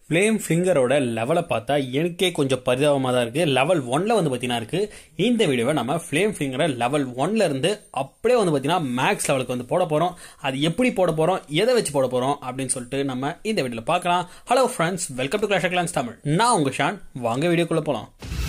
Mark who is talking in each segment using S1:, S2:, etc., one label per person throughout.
S1: flame ஃபிங்கரோட லெவலை பார்த்தா எனக்கே கொஞ்சம் பரிதாபமாக தான் இருக்குது லெவல் ஒன்ல வந்து பார்த்தீங்கன்னா இருக்குது இந்த வீடியோவை நம்ம ஃப்ளேம் ஃபிங்கரை லெவல் ஒன்ல இருந்து அப்படியே வந்து பார்த்தீங்கன்னா மேக்ஸ் லெவலுக்கு வந்து போட போகிறோம் அது எப்படி போட போகிறோம் எதை வச்சு போட போகிறோம் அப்படின்னு சொல்லிட்டு நம்ம இந்த வீடியோவில் பார்க்கலாம் hello friends welcome to Clash Clans Tamil நான் உங்கள் ஷான் வாங்க வீடியோக்குள்ளே போகலாம்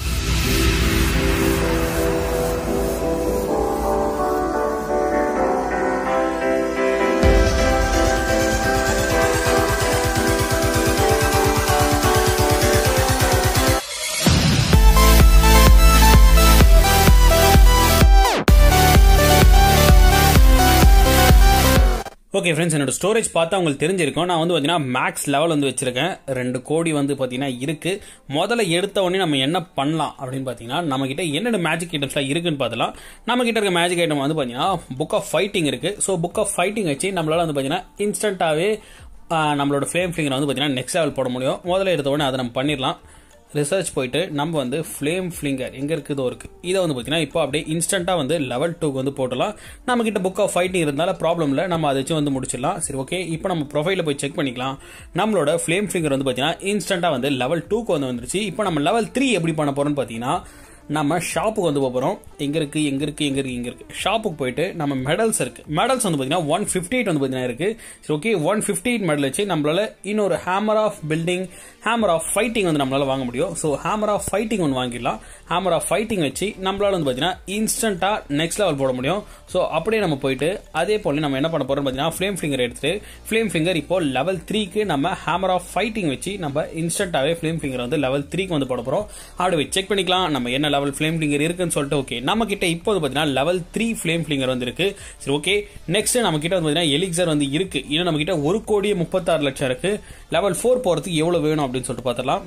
S1: ஓகே ஃப்ரெண்ட்ஸ் என்னோட ஸ்டோரேஜ் பார்த்தா உங்களுக்கு தெரிஞ்சிருக்கும் நான் வந்து பார்த்தீங்கன்னா மேக்ஸ் லெவல் வந்து வச்சிருக்கேன் ரெண்டு கோடி வந்து பார்த்தீங்கன்னா இருக்கு முதல்ல எடுத்த உடனே நம்ம என்ன பண்ணலாம் அப்படின்னு பார்த்தீங்கன்னா நம்ம கிட்ட என்னென்ன மேஜிக் ஐட்டம்ஸ்லாம் இருக்குன்னு பார்த்தலாம் நம்ம கிட்ட இருக்க மேஜிக் ஐட்டம் வந்து பார்த்தீங்கன்னா புக் ஆஃப் ஃபைட்டிங் இருக்கு ஸோ புக் ஆஃப் ஃபைட்டிங் வச்சு நம்மளால வந்து பார்த்தீங்கன்னா இன்ஸ்டன்ட்டாகவே நம்மளோட ஃப்ளேம் ஃபிங்கர் வந்து பார்த்தீங்கன்னா நெக்ஸ்ட் லெவல் போட முடியும் முதல்ல எடுத்த உடனே அதை நம்ம பண்ணிடலாம் ரிசர்ச் போயிட்டு நம்ம வந்து ஃப்ளேம் ஃபிளிங்கர் எங்கே இருக்குதோ இருக்கு இதை வந்து பார்த்தீங்கன்னா இப்போ அப்படியே இன்ஸ்டண்ட்டாக வந்து லெவல் டூக்கு வந்து போட்டலாம் நம்ம கிட்ட புக் ஆஃப் ஃபைட்டிங் இருந்தாலும் ப்ராப்ளம் இல்லை நம்ம அதை வச்சு வந்து முடிச்சிடலாம் சரி ஓகே இப்போ நம்ம ப்ரொஃபைலில் போய் செக் பண்ணிக்கலாம் நம்மளோட ஃப்ளேம் ஃபிங்கர் வந்து பார்த்தீங்கன்னா இன்ஸ்டண்ட்டாக வந்து லெவல் டூக்கு வந்து வந்துருச்சு இப்போ நம்ம லெவல் த்ரீ எப்படி பண்ண போறோம்னு பார்த்தீங்கன்னா நம்ம ஷாப்புக்கு வந்து போகிறோம் எங்கே இருக்குது எங்கே இருக்குது எங்கே இருக்குது எங்கே இருக்குது ஷாப்புக்கு போயிட்டு நம்ம மெடல்ஸ் இருக்குது மெடல்ஸ் வந்து பார்த்தீங்கன்னா ஒன் ஃபிஃப்டி எயிட் வந்து பார்த்தீங்கன்னா இருக்குது சரி okay one fifty eight medal வச்சு நம்மளால இன்னொரு hammer of building hammer of fighting வந்து நம்மளால வாங்க முடியும் ஸோ ஹேமர் ஆஃப் ஃபைட்டிங் ஒன்று வாங்கிடலாம் ஹேமர் ஆஃப் ஃபைட்டிங் வச்சு நம்மளால வந்து பார்த்தீங்கன்னா இன்ஸ்டண்ட்டாக நெக்ஸ்ட் லெவல் போட முடியும் ஸோ அப்படியே நம்ம போயிட்டு அதே போல நம்ம என்ன பண்ண போறோம் பார்த்தீங்கன்னா ஃப்ளேம் ஃபிங்கர் எடுத்துட்டு ஃப்ளேம் ஃபிங்கர் இப்போ லெவல் த்ரீக்கு நம்ம ஹேமர் ஆஃப் ஃபைட்டிங் வச்சு நம்ம இன்ஸ்டன்ட்டாகவே ஃப்ளேம் ஃபிங்கர் வந்து லெவல் த்ரீக்கு வந்து போட போகிறோம் அப்படி செக் பண்ணிக்கலாம் நம்ம என்ன லெவல் ஃப்ளேம் ஃபிங்கர் இருக்குன்னு சொல்லிட்டு ஓகே நம்ம கிட்ட இப்போ வந்து பார்த்தீங்கன்னா லெவல் த்ரீ ஃப்ளேம் ஃபிங்கர் வந்து இருக்கு சரி ஓகே நெக்ஸ்ட் நம்ம கிட்ட வந்து பார்த்தீங்கன்னா எலிக்சர் வந்து இருக்கு இன்னும் நம்ம கிட்ட ஒரு கோடியே முப்பத்தாறு லட்சம் இருக்கு லெவல் ஃபோர் போறதுக்கு எவ்வளவு வேணும் அப்படின்னு சொல்லிட்டு பார்த்துலாம்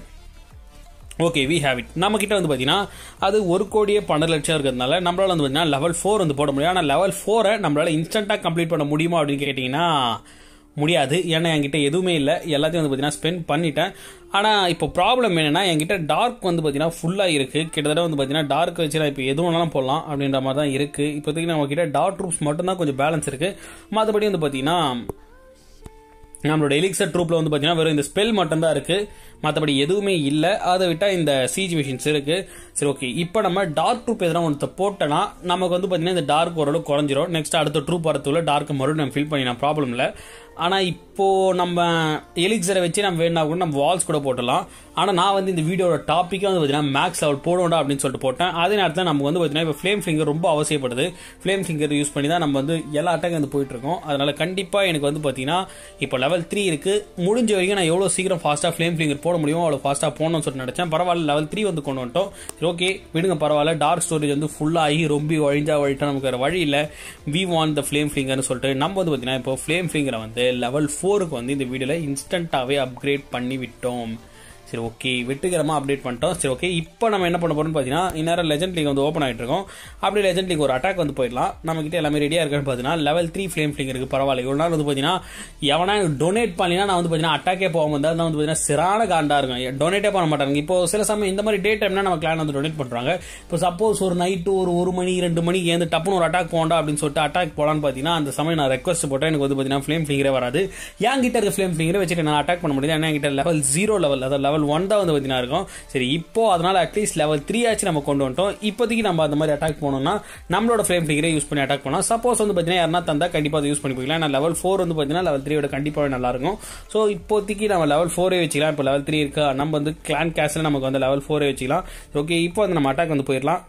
S1: ஓகே வி ஹேவ் இட் நம்ம கிட்ட வந்து பார்த்தீங்கன்னா அது ஒரு கோடியே பன்னெண்டு லட்சம் இருக்கிறதுனால நம்மளால வந்து பார்த்தீங்கன்னா லெவல் ஃபோர் வந்து போட முடியும் ஆனால் லெவல் ஃபோரை நம்மளால இன்ஸ்டன்ட்டாக கம்ப்ளீட் பண்ண முடியுமா அப்படின்னு கேட்டிங்கன்னா முடியாது ஏன்னா என்கிட்ட எதுவுமே இல்லை எல்லாத்தையும் வந்து பார்த்தீங்கன்னா ஸ்பெண்ட் பண்ணிட்டேன் ஆனால் இப்போ ப்ராப்ளம் என்னன்னா என்கிட்ட டார்க் வந்து பார்த்தீங்கன்னா ஃபுல்லாக இருக்குது கிட்டத்தட்ட வந்து பார்த்தீங்கன்னா டார்க் வச்சு நான் இப்போ எது வேணாலும் போடலாம் அப்படின்ற மாதிரி தான் இருக்குது இப்போதைக்கு நம்ம கிட்ட டார்க் ட்ரூப்ஸ் மட்டும்தான் கொஞ்சம் பேலன்ஸ் இருக்குது மற்றபடி வந்து பார்த்தீங்கன்னா நம்மளோட எலிக்சர் ட்ரூப்ல வந்து பார்த்தீங்கன்னா வெறும் இந்த ஸ்பெல் மட்டும் தான் இருக்கு மற்றபடி எதுவுமே இல்லை அதை விட்டால் இந்த சிஜி மிஷின்ஸ் இருக்கு சரி ஓகே இப்போ நம்ம டார்க் ட்ரூப் எதனா ஒன்று போட்டோன்னா நமக்கு வந்து பார்த்தீங்கன்னா இந்த டார்க் ஓரளவு குறைஞ்சிரும் நெக்ஸ்ட் அடுத்த ட்ரூப் வரத்துள்ள டார்க் மறுபடியும் நம்ம ஃபில் பண்ணிடலாம் ப்ராப்ளம் இல்லை ஆனால் இப்போ நம்ம எலிக்சரை வச்சு நம்ம வேணா கூட நம்ம வால்ஸ் கூட போட்டலாம் ஆனால் நான் வந்து இந்த வீடியோட டாப்பிக்கே வந்து பார்த்தீங்கன்னா மேக்ஸ் லெவல் போடணும்டா அப்படின்னு சொல்லிட்டு போட்டேன் அதே நேரத்தில் நமக்கு வந்து பார்த்தீங்கன்னா இப்போ ஃப்ளேம் ஃபிங்கர் ரொம்ப அவசியப்படுது ஃப்ளேம் ஃபிங்கர் யூஸ் பண்ணி தான் நம்ம வந்து எல்லா அட்டாக் வந்து போயிட்டு இருக்கோம் அதனால கண்டிப்பாக எனக்கு வந்து பார்த்தீங்கன்னா இப்போ லெவல் த்ரீ இருக்கு முடிஞ்ச வரைக்கும் நான் எவ்வளோ சீக்கிரம் ஃபாஸ்ட்டாக ஃப்ளேம் ஃபிங்கர் போட முடியுமோ அவ்வளோ ஃபாஸ்ட்டாக போகணும்னு சொல்லிட்டு நினச்சேன் பரவாயில்ல லெவல் த்ரீ வந்து கொண்டு வந்துட்டோம் ஓகே விடுங்க பரவாயில்ல டார்க் ஸ்டோரேஜ் வந்து ஃபுல்லாகி ரொம்ப வழிஞ்சா வழிட்டா நமக்கு வேறு வழி இல்லை வி வாண்ட் த ஃப்ளேம் ஃபிங்கர்னு சொல்லிட்டு நம்ம வந்து பார்த்தீங்கன்னா இப்போ ஃப்ளேம் ஃபிங்கரை வந்து லெவல் ஃபோருக்கு வந்து இந்த வீடியோவில் இன்ஸ்டண்ட்டாகவே அப்கிரேட் பண்ணி விட்டோம் சரி ஓகே வெற்றிகரமாக அப்டேட் பண்ணிட்டோம் சரி ஓகே இப்போ நம்ம என்ன பண்ண போறோம்னு பார்த்தீங்கன்னா இந்நேரம் லெஜெண்ட் லீக் வந்து ஓப்பன் ஆகிட்டு இருக்கோம் அப்படி லெஜெண்ட் லீக் ஒரு அட்டாக் வந்து போயிடலாம் நம்ம கிட்ட எல்லாமே ரெடியாக இருக்குன்னு பார்த்தீங்கன்னா லெவல் த்ரீ ஃப்ளேம் ஃபிளிங் இருக்கு பரவாயில்ல இவ்வளோ நாள் வந்து பார்த்தீங்கன்னா எவனா டொனேட் பண்ணினா நான் வந்து பார்த்தீங்கன்னா அட்டாக்கே போக வந்தால் நான் வந்து பார்த்தீங்கன்னா சிறான காண்டா இருக்கும் டொனேட்டே பண்ண மாட்டாங்க இப்போ சில சமயம் இந்த மாதிரி டே டைம்னா நம்ம கிளான் வந்து டொனேட் பண்ணுறாங்க இப்போ சப்போஸ் ஒரு நைட்டு ஒரு ஒரு மணி ரெண்டு மணிக்கு ஏந்து டப்புன்னு ஒரு அட்டாக் போண்டா அப்படின்னு சொல்லிட்டு அட்டாக் போலான்னு பார்த்தீங்கன்னா அந்த சமயம் நான் ரெக்வஸ்ட் போட்டேன் எனக்கு வந்து பார்த்தீங்கன்னா ஃப்ளேம் ஃபிளிங்கரே வராது என் கிட்ட இருக்க ஃப்ளேம் ஃபிளிங்கரை வச்சுட்டு நான் அட்டாக் பண்ண முடியாது ஏன்னா என்கிட்ட லெவல் ஜீரோ லெவல் அதாவது லெவல் ஒன் தான் வந்து பார்த்தீங்கன்னா இருக்கும் சரி இப்போ அதனால அட்லீஸ்ட் லெவல் த்ரீ ஆச்சு நம்ம கொண்டு வந்துட்டோம் இப்போதைக்கு நம்ம அந்த மாதிரி அட்டாக் போனோம்னா நம்மளோட ஃப்ளேம் ஃபிகரை யூஸ் பண்ணி அட்டாக் பண்ணோம் சப்போஸ் வந்து பார்த்தீங்கன்னா யாரா தந்தா கண்டிப்பாக அதை யூஸ் பண்ணி போய்க்கலாம் ஏன்னா லெவல் ஃபோர் வந்து பார்த்தீங்கன்னா லெவல் த்ரீயோட கண்டிப்பாகவே நல்லா இருக்கும் ஸோ இப்போதைக்கு நம்ம லெவல் ஃபோரே வச்சுக்கலாம் இப்போ லெவல் த்ரீ இருக்கா நம்ம வந்து கிளான் கேஸ்ல நமக்கு வந்து லெவல் ஃபோரே வச்சுக்கலாம் ஓகே இப்போ வந்து நம்ம அட்டாக் வந்து போயிடலாம்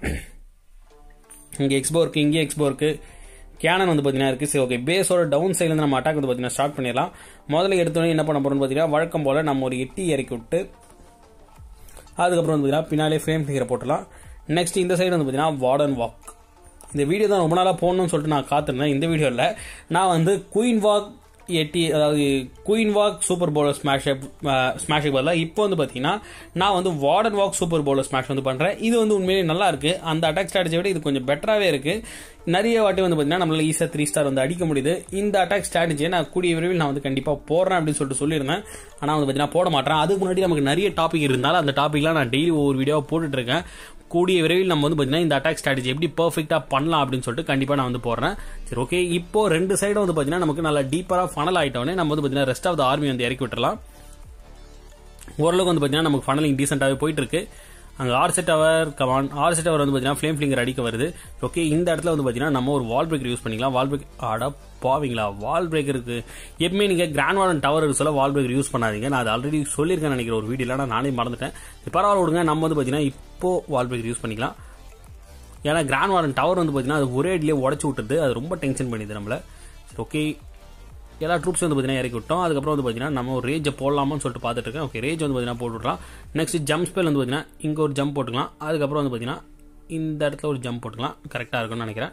S1: இங்கே எக்ஸ்போ இருக்கு இங்கே எக்ஸ்போ இருக்கு கேனன் வந்து பார்த்தீங்கன்னா இருக்குது சரி ஓகே பேஸோட டவுன் சைட்லேருந்து நம்ம அட்டாக் வந்து பார்த்தீங்கன்னா ஸ்டார்ட் பண்ணிடலாம் முதல்ல எடுத்தோடனே என்ன பண்ண போறோம்னு பார்த்தீங்கன்னா வழக்கம் போல் நம்ம ஒரு எட்டி இறக்கி விட்டு அதுக்கப்புறம் வந்து பார்த்தீங்கன்னா பின்னாலே ஃப்ரேம் ஃபிங்கரை போட்டலாம் நெக்ஸ்ட் இந்த சைடு வந்து பார்த்தீங்கன்னா வார்டன் வாக் இந்த வீடியோ தான் ரொம்ப நாளாக போகணும்னு சொல்லிட்டு நான் காத்திருந்தேன் இந்த வீடியோவில் நான் வந்து குயின் வாக் எட்டி அதாவது queen walk super bowler smash ஸ்மாஷுக்கு பதிலாக இப்போ வந்து பார்த்தீங்கன்னா நான் வந்து warden walk super bowler smash வந்து பண்ணுறேன் இது வந்து உண்மையிலேயே நல்லா இருக்கு அந்த அட்டாக் ஸ்ட்ராட்டஜி விட இது கொஞ்சம் பெட்டராகவே இருக்கு நிறைய வாட்டி வந்து பார்த்தீங்கன்னா நம்மளால ஈஸியாக த்ரீ ஸ்டார் வந்து அடிக்க முடியுது இந்த அட்டாக் ஸ்ட்ராட்டஜியை நான் கூடிய விரைவில் நான் வந்து கண்டிப்பாக போடுறேன் அப்படின்னு சொல்லிட்டு சொல்லியிருந்தேன் ஆனால் வந்து பார்த்தீங்கன்னா போட மாட்டேன் அதுக்கு முன்னாடி நமக்கு நிறைய டாபிக் இருந்தாலும் அந்த டாப்பிக்லாம் நான் டெய்லி ஒவ்வொரு வீடியோவை போட்டுட்டு இருக்கேன் கூடிய விரைவில் நம்ம வந்து பார்த்தீங்கன்னா இந்த அட்டாக் ஸ்ட்ராட்டஜி எப்படி பர்ஃபெக்டாக பண்ணலாம் அப்படின்னு சொல்லிட்டு கண்டிப்பாக நான் வந்து போடுறேன் சரி ஓகே இப்போ ரெண்டு சைடும் வந்து பார்த்தீங்கன்னா நமக்கு நல்லா டீப்பராக ஃபனல் ஆகிட்டோன்னே நம்ம வந்து பார்த்தீங்கன்னா ரெஸ்ட் ஆஃப் த ஆர்மி வந்து இறக்கி விட்டுறலாம் ஓரளவுக்கு வந்து பார்த்தீங்கன்னா நமக்கு ஃபனலிங் டீசெண்டாகவே போயிட்டு இருக்கு அங்கே archer tower come on archer tower வந்து பார்த்தீங்கன்னா ஃப்ளேம் ஃபிளிங்கர் அடிக்க வருது ஓகே இந்த இடத்துல வந்து பார்த்தீங்கன்னா நம்ம ஒரு வால் பிரேக்கர் யூஸ் பண்ணிக்கலாம் வால் பிரேக் ஆடா பாவீங்களா வால் பிரேக்கருக்கு எப்பவுமே நீங்கள் கிராண்ட் வார்டன் டவர் சொல்ல வால் பிரேக்கர் யூஸ் பண்ணாதீங்க நான் அது ஆல்ரெடி சொல்லியிருக்கேன் நினைக்கிற ஒரு வீடியோல நான் நானே மறந்துட்டேன் சரி, பரவாயில்ல விடுங்க நம்ம வந்து பார்த்தீங்கன்னா இப்போ வால் பிரேக்கர் யூஸ் பண்ணிக்கலாம் ஏன்னா கிராண்ட் வார்டன் டவர் வந்து பார்த்தீங்கன்னா அது ஒரே அடியிலே உடச்சி விட்டுது அது ரொம்ப டென்ஷன் பண்ணிது நம்மள சரி ஓகே எல்லா ட்ரூப்ஸ் வந்து பார்த்தீங்கன்னா இறக்கி விட்டோம் அதுக்கப்புறம் வந்து பார்த்தீங்கன்னா நம்ம ஒரு ரேஜை போடலாமான்னு சொல்லிட்டு பார்த்துட்டு இருக்கேன் ஓகே ரேஜ் வந்து பார்த்தீங்கன்னா போட்டு விட்றலாம் நெக்ஸ்ட் ஜம்ப் ஸ்பெல் வந்து பார்த்தீங்கன்னா இங்கே ஒரு ஜம்ப் போட்டுக்கலாம் அதுக்கப்புறம் வந்து பார்த்தீங்கன்னா இந்த இடத்துல ஒரு ஜம்ப் போட்டுக்கலாம் கரெக்டாக இருக்கும்னு நினைக்கிறேன்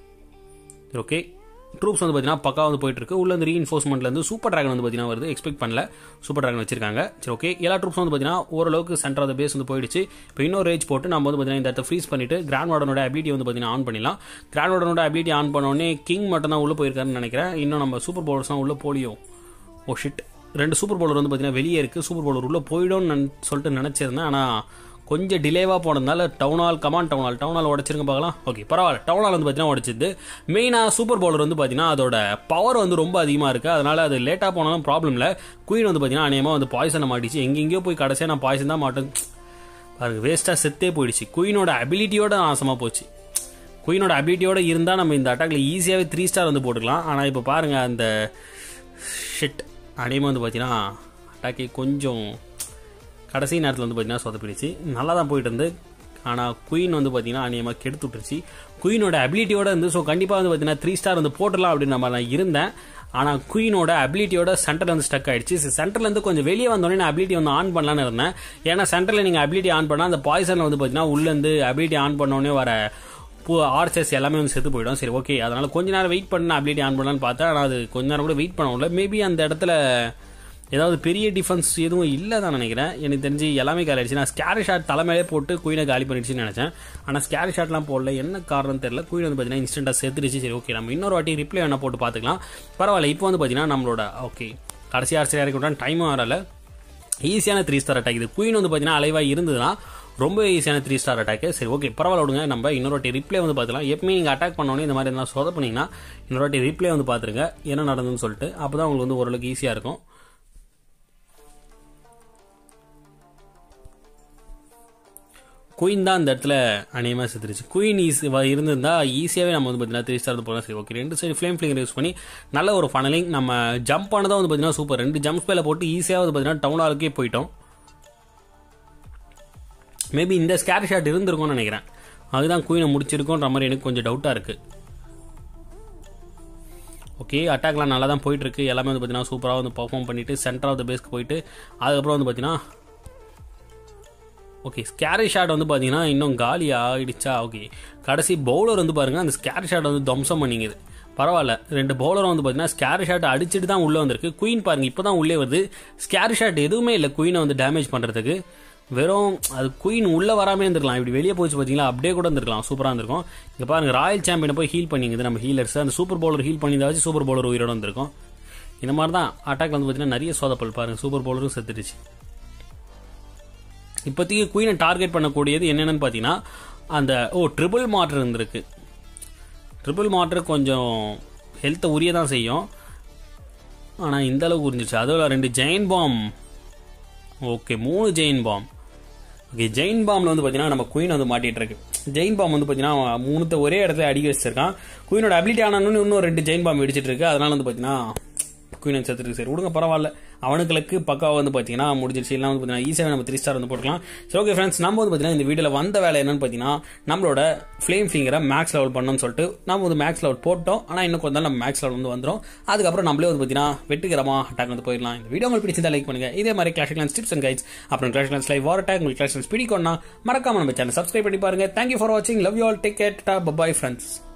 S1: ஓகே ட்ரூப்ஸ் வந்து பார்த்தீங்கன்னா பக்கா வந்து போயிட்டு இருக்கு உள்ள வந்து ரீஎன்ஃபோர்ஸ்மெண்ட்ல இருந்து சூப்பர் டிராகன் வந்து பார்த்தீங்கன்னா வருது எக்ஸ்பெக்ட் பண்ணல சூப்பர் டிராகன் வச்சிருக்காங்க சரி ஓகே எல்லா ட்ரூப்ஸ் வந்து பார்த்தீங்கன்னா ஓரளவுக்கு சென்டர் ஆஃப் பேஸ் வந்து போயிடுச்சு இப்போ இன்னொரு ரேஜ் போட்டு நம்ம வந்து பார்த்தீங்கன்னா இந்த இடத்த ஃப்ரீஸ் பண்ணிட்டு கிராண்ட் வார்டனோட அபிலிட்டி வந்து பார்த்தீங்கன்னா ஆன் பண்ணிடலாம் கிராண்ட் வார்டனோட அபிலிட்டி ஆன் பண்ணோடனே கிங் மட்டும் தான் உள்ள போயிருக்காருன்னு நினைக்கிறேன் இன்னும் நம்ம சூப்பர் பவுலர்ஸ் தான் உள்ள போலியோ ஓ ஷிட் ரெண்டு சூப்பர் பவுலர் வந்து பார்த்தீங்கன்னா வெளியே இருக்கு சூப்பர் பவுலர் உள்ள போயிடும்னு நான் சொல்லிட்டு நினைச்சிருந்தேன் ஆனால் கொஞ்சம் டிலேவாக போனதுனால town hall come on town hall town hall உடச்சிருங்க பார்க்கலாம் ஓகே பரவாயில்ல டவுன் ஹால் வந்து பார்த்தீங்கன்னா உடச்சிது மெயினாக சூப்பர் பவுலர் வந்து பார்த்தீங்கன்னா அதோட பவர் வந்து ரொம்ப அதிகமாக இருக்குது அதனால அது லேட்டாக போனாலும் ப்ராப்ளம் இல்லை குயின் வந்து பார்த்தீங்கன்னா அநேகமாக வந்து பாய்சனை மாட்டிச்சு எங்கெங்கேயோ போய் கடைசியாக நான் பாய்சன் தான் மாட்டேன் பாருங்க வேஸ்ட்டாக செத்தே போயிடுச்சு குயினோட அபிலிட்டியோட நாசமாக போச்சு குயினோட அபிலிட்டியோட இருந்தால் நம்ம இந்த அட்டாக்ல ஈஸியாகவே த்ரீ ஸ்டார் வந்து போட்டுக்கலாம் ஆனால் இப்போ பாருங்க அந்த ஷிட் அநேகமாக வந்து பார்த்தீங்கன்னா அட்டாக்கே கொஞ்சம் கடைசி நேரத்தில் வந்து பார்த்தீங்கன்னா சொதப்பிடுச்சு நல்லா தான் போயிட்டு இருந்து ஆனால் குயின் வந்து பார்த்தீங்கன்னா அநியமாக கெடுத்து விட்டுருச்சு குயினோட அபிலிட்டியோட இருந்து ஸோ கண்டிப்பாக வந்து பார்த்தீங்கன்னா த்ரீ ஸ்டார் வந்து போட்டுடலாம் அப்படின்னு நம்ம நான் இருந்தேன் ஆனால் குயினோட அபிலிட்டியோட சென்டர் வந்து ஸ்டக் ஆயிடுச்சு சென்டர்ல இருந்து கொஞ்சம் வெளியே வந்தோடனே நான் அபிலிட்டி வந்து ஆன் பண்ணலான்னு இருந்தேன் ஏன்னா சென்டரில் நீங்கள் அபிலிட்டி ஆன் பண்ணால் அந்த பாய்சனில் வந்து பார்த்தீங்கன்னா உள்ளேருந்து அபிலிட்டி ஆன் பண்ணோடனே வர பூ ஆர்ச்சஸ் எல்லாமே வந்து செத்து போயிடும் சரி ஓகே அதனால கொஞ்ச நேரம் வெயிட் பண்ண அபிலிட்டி ஆன் பண்ணலான்னு பார்த்தேன் ஆனால் அது கொஞ்ச நேரம் கூட வெயிட் பண்ண முடியல மேபி அந்த இடத்துல ஏதாவது பெரிய டிஃபென்ஸ் எதுவும் இல்லை தான் நினைக்கிறேன் எனக்கு தெரிஞ்சு எல்லாமே காலி ஆயிடுச்சு நான் ஸ்கேரி ஷாட் தலைமையிலே போட்டு குயினை காலி பண்ணிடுச்சுன்னு நினைச்சேன் ஆனால் ஸ்கேரி ஷாட்லாம் போடல என்ன காரணம் தெரியல குயின் வந்து பார்த்தீங்கன்னா இன்ஸ்டன்ட்டாக செத்துருச்சு சரி ஓகே நம்ம இன்னொரு வாட்டி ரிப்ளை வேணா போட்டு பார்த்துக்கலாம் பரவாயில்ல இப்போ வந்து பார்த்தீங்கன்னா நம்மளோட ஓகே கடைசி ஆர்ச்சரி இறக்கி விட்டா டைமும் வரல ஈஸியான த்ரீ ஸ்டார் அட்டாக் இது குயின் வந்து பார்த்தீங்கன்னா அலைவாக இருந்ததுன்னா ரொம்ப ஈஸியான த்ரீ ஸ்டார் அட்டாக் சரி ஓகே பரவாயில்ல விடுங்க நம்ம இன்னொரு வாட்டி ரிப்ளை வந்து பார்த்துக்கலாம் எப்பவுமே நீங்கள் அட்டாக் பண்ணோன்னே இந்த மாதிரி எல்லாம் சொதப்பினீங்கன்னா இன்னொரு வாட்டி ரிப்ளை வந்து பார்த்துருங்க என்ன நடந்ததுன்னு சொல்லிட்டு அப்போ தான் உங்களுக்கு வந்து ஓரளவுக்கு ஈஸியாக இருக்கும் குயின் தான் அந்த இடத்துல அநேகமாக செத்துருச்சு குயின் ஈஸி இருந்திருந்தா ஈஸியாகவே நம்ம வந்து பார்த்தீங்கன்னா த்ரீ ஸ்டார் போகலாம் சரி ஓகே ரெண்டு சைடு ஃப்ளேம் ஃபிளிங்கர் யூஸ் பண்ணி நல்ல ஒரு ஃபனலிங் நம்ம ஜம்ப் பண்ணதான் வந்து பார்த்தீங்கன்னா சூப்பர் ரெண்டு ஜம்ப் ஸ்பேல போட்டு ஈஸியாக வந்து பார்த்தீங்கன்னா டவுன் ஹாலுக்கே போயிட்டோம் மேபி இந்த ஸ்கேர் ஷாட் இருந்திருக்கும்னு நினைக்கிறேன் அதுதான் குயினை முடிச்சிருக்கோன்ற மாதிரி எனக்கு கொஞ்சம் டவுட்டாக இருக்குது ஓகே அட்டாக்லாம் நல்லா தான் போயிட்டு இருக்கு எல்லாமே வந்து பார்த்தீங்கன்னா சூப்பராக வந்து பர்ஃபார்ம் பண்ணிட்டு சென்டர் ஆஃப் த பேஸ்க்கு போயிட்டு அதுக்கப்புறம் வந்து பார்த்தீங்கன்னா ஓகே ஸ்கேரி ஷாட் வந்து பார்த்தீங்கன்னா இன்னும் காலி ஆகிடுச்சா ஓகே கடைசி பவுலர் வந்து பாருங்க அந்த ஸ்கேரி ஷாட் வந்து துவம்சம் பண்ணிங்குது பரவாயில்ல ரெண்டு பவுலரும் வந்து பார்த்தீங்கன்னா ஸ்கேரி ஷாட் அடிச்சுட்டு தான் உள்ளே வந்திருக்கு குயின் பாருங்க இப்போ தான் உள்ளே வருது ஸ்கேரி ஷாட் எதுவுமே இல்லை குயினை வந்து டேமேஜ் பண்ணுறதுக்கு வெறும் அது குயின் உள்ளே வராமே இருந்திருக்கலாம் இப்படி வெளியே போச்சு பார்த்தீங்களா அப்படியே கூட இருந்திருக்கலாம் சூப்பராக இருந்திருக்கும் இங்கே பாருங்க ராயல் சாம்பியனை போய் ஹீல் பண்ணிங்குது நம்ம ஹீலர்ஸ் அந்த சூப்பர் பவுலர் ஹீல் பண்ணியிருந்தாச்சு சூப்பர் பவுலர் உயிரோட வந்திருக்கும் இந்த மாதிரி தான் அட்டாக் வந்து பார்த்தீங்கன்னா நிறைய சோதப்பல் பாருங்க சூப்பர் பவுலரும் செத்துடுச்சு இப்போதைக்கு குயினை டார்கெட் பண்ணக்கூடியது என்னென்னு பார்த்தீங்கன்னா அந்த ஓ ட்ரிபிள் மாட்டர் இருந்திருக்கு ட்ரிபிள் மாட்டர் கொஞ்சம் ஹெல்த்தை உரிய தான் செய்யும் ஆனால் இந்த அளவுக்கு உறிஞ்சிச்சு அதில் ரெண்டு ஜெயின் பாம் ஓகே மூணு ஜெயின் பாம் ஓகே ஜெயின் பாம்ல வந்து பார்த்தீங்கன்னா நம்ம குயின் வந்து மாட்டிட்டு இருக்கு ஜெயின் பாம் வந்து பார்த்தீங்கன்னா மூணுத்த ஒரே இடத்துல அடிக்க வச்சிருக்கான் குயினோட அபிலிட்டி ஆனான்னு இன்னும் ரெண்டு ஜெயின் பாம் வெடிச்சிட்டு இருக்கு அதனால வந்து பார்த்தீங்கன்னா குயின் செத்துருக்கு சரி விடுங்க பரவாயில்ல அவனுங்களுக்கு பக்காவாக வந்து பார்த்தீங்கன்னா முடிஞ்சிருச்சு எல்லாம் வந்து பார்த்தீங்கன்னா ஈஸியாக நம்ம த்ரீ ஸ்டார் வந்து போட்டுக்கலாம் சரி ஓகே ஃப்ரெண்ட்ஸ் நம்ம வந்து பார்த்தீங்கன்னா இந்த வீடியோவில் வந்த வேலை என்னன்னு பார்த்தீங்கன்னா நம்மளோட ஃப்ளேம் ஃபிங்கரை மேக்ஸ் லெவல் பண்ணணும்னு சொல்லிட்டு நம்ம வந்து மேக்ஸ் லெவல் போட்டோம் ஆனால் இன்னும் கொஞ்சம் நாள் நம்ம மேக்ஸ் லெவல் வந்து வந்துடும் அதுக்கப்புறம் நம்மளே வந்து பார்த்தீங்கன்னா வெட்டுக்கிறமா அட்டாக் வந்து போயிடலாம் இந்த வீடியோ உங்களுக்கு பிடிச்சிருந்தா லைக் பண்ணுங்க இதே மாதிரி Clash Clans tips and guides அப்புறம் Clash Clans live war attack உங்களுக்கு கிளாஷ் கிளான்ஸ் பிடிக்கணும்னா மறக்காம நம்ம சேனல் சப்ஸ்கிரைப் பண்ணி பாருங்க தேங்க்யூ ஃபார் வாட்சிங் love you all take care bye bye friends